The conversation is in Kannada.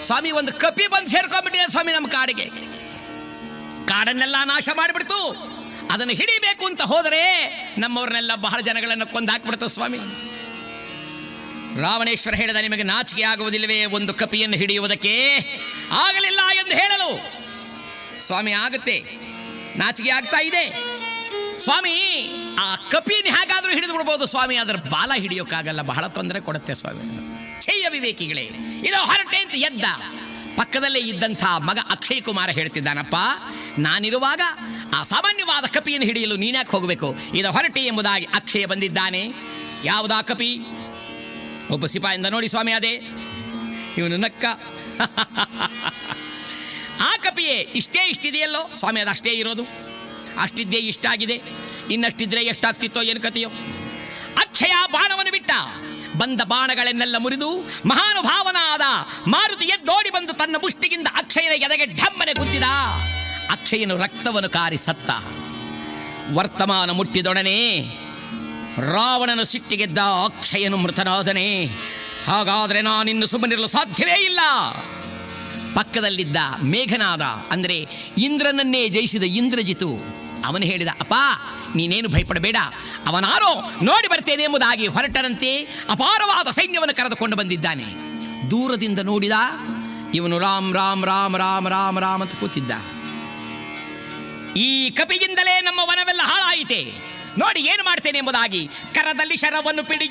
ಸ್ವಾಮಿ ಒಂದು ಕಪಿ ಬಂದು ಸೇರ್ಕೊಂಡ್ಬಿಟ್ಟಿದೆ ಸ್ವಾಮಿ ನಮ್ಮ ಕಾಡಿಗೆ ಕಾಡನ್ನೆಲ್ಲ ನಾಶ ಮಾಡಿಬಿಡ್ತು ಅದನ್ನು ಹಿಡಿಬೇಕು ಅಂತ ಹೋದರೆ ನಮ್ಮವ್ರನ್ನೆಲ್ಲ ಬಹಳ ಜನಗಳನ್ನು ಕೊಂದು ಹಾಕ್ಬಿಡ್ತು ಸ್ವಾಮಿ ರಾವಣೇಶ್ವರ ಹೇಳಿದ ನಿಮಗೆ ನಾಚಿಕೆ ಆಗುವುದಿಲ್ಲವೇ ಒಂದು ಕಪಿಯನ್ನು ಹಿಡಿಯುವುದಕ್ಕೆ ಆಗಲಿಲ್ಲ ಎಂದು ಹೇಳಲು ಸ್ವಾಮಿ ಆಗುತ್ತೆ ನಾಚಿಕೆ ಆಗ್ತಾ ಇದೆ ಸ್ವಾಮಿ ಆ ಕಪಿನ ಹೇಗಾದ್ರೂ ಹಿಡಿದು ಬಿಡ್ಬೋದು ಸ್ವಾಮಿ ಅದರ ಬಾಲ ಹಿಡಿಯೋಕ್ಕಾಗಲ್ಲ ಬಹಳ ತೊಂದರೆ ಕೊಡುತ್ತೆ ಸ್ವಾಮಿ ಛೇಯ ವಿವೇಕಿಗಳೇ ಇದು ಹೊರಟೆ ಅಂತ ಎದ್ದ ಪಕ್ಕದಲ್ಲೇ ಇದ್ದಂಥ ಮಗ ಅಕ್ಷಯ್ ಕುಮಾರ ಹೇಳ್ತಿದ್ದಾನಪ್ಪ ನಾನಿರುವಾಗ ಆ ಸಾಮಾನ್ಯವಾದ ಕಪಿಯನ್ನು ಹಿಡಿಯಲು ನೀನ್ಯಾಕೆ ಹೋಗಬೇಕು ಇದು ಹೊರಟೆ ಎಂಬುದಾಗಿ ಅಕ್ಷಯ ಬಂದಿದ್ದಾನೆ ಯಾವುದಾ ಕಪಿ ಒಬ್ಬ ಸಿಪಾಯಿಂದ ನೋಡಿ ಸ್ವಾಮಿ ಅದೇ ಇವನು ನಕ್ಕ ಆ ಕಪಿಯೇ ಇಷ್ಟೇ ಇಷ್ಟಿದೆಯಲ್ಲೋ ಸ್ವಾಮಿ ಅದು ಅಷ್ಟೇ ಇರೋದು ಅಷ್ಟಿದ್ದೇ ಇಷ್ಟಾಗಿದೆ ಇನ್ನಷ್ಟಿದ್ರೆ ಎಷ್ಟಾಗ್ತಿತ್ತೋ ಏನು ಕಥೆಯೋ ಅಕ್ಷಯ ಬಾಣವನ್ನು ಬಿಟ್ಟ ಬಂದ ಬಾಣಗಳನ್ನೆಲ್ಲ ಮುರಿದು ಮಹಾನುಭಾವನಾದ ಮಾರುತಿ ಎದ್ದೋಡಿ ಬಂದು ತನ್ನ ಮುಷ್ಟಿಗಿಂದ ಅಕ್ಷಯನ ಎದೆಗೆ ಢಮ್ಮನೆ ಗುದ್ದಿದ ಅಕ್ಷಯನು ರಕ್ತವನ್ನು ಕಾರಿ ಸತ್ತ ವರ್ತಮಾನ ಮುಟ್ಟಿದೊಡನೆ ರಾವಣನು ಸಿಟ್ಟಿಗೆದ್ದ ಅಕ್ಷಯನು ಮೃತನಾದನೆ ಹಾಗಾದರೆ ನಾನಿನ್ನು ಸುಮ್ಮನಿರಲು ಸಾಧ್ಯವೇ ಇಲ್ಲ ಪಕ್ಕದಲ್ಲಿದ್ದ ಮೇಘನಾದ ಅಂದರೆ ಇಂದ್ರನನ್ನೇ ಜಯಿಸಿದ ಇಂದ್ರಜಿತು ಅವನು ಹೇಳಿದ ಅಪ್ಪ ನೀನೇನು ಭಯಪಡಬೇಡ ಅವನಾರೋ ನೋಡಿ ಬರ್ತೇನೆ ಎಂಬುದಾಗಿ ಹೊರಟರಂತೆ ಅಪಾರವಾದ ಸೈನ್ಯವನ್ನು ಕರೆದುಕೊಂಡು ಬಂದಿದ್ದಾನೆ ದೂರದಿಂದ ನೋಡಿದ ಇವನು ರಾಮ್ ರಾಮ್ ರಾಮ್ ರಾಮ್ ರಾಮ್ ರಾಮ್ ಅಂತ ಕೂತಿದ್ದ ಈ ಕಪಿಯಿಂದಲೇ ನಮ್ಮ ವನವೆಲ್ಲ ಹಾಳಾಯಿತೆ ನೋಡಿ ಏನು ಮಾಡ್ತೇನೆ ಎಂಬುದಾಗಿ ಕರದಲ್ಲಿ ಶರವನ್ನು ಪಿಡಿ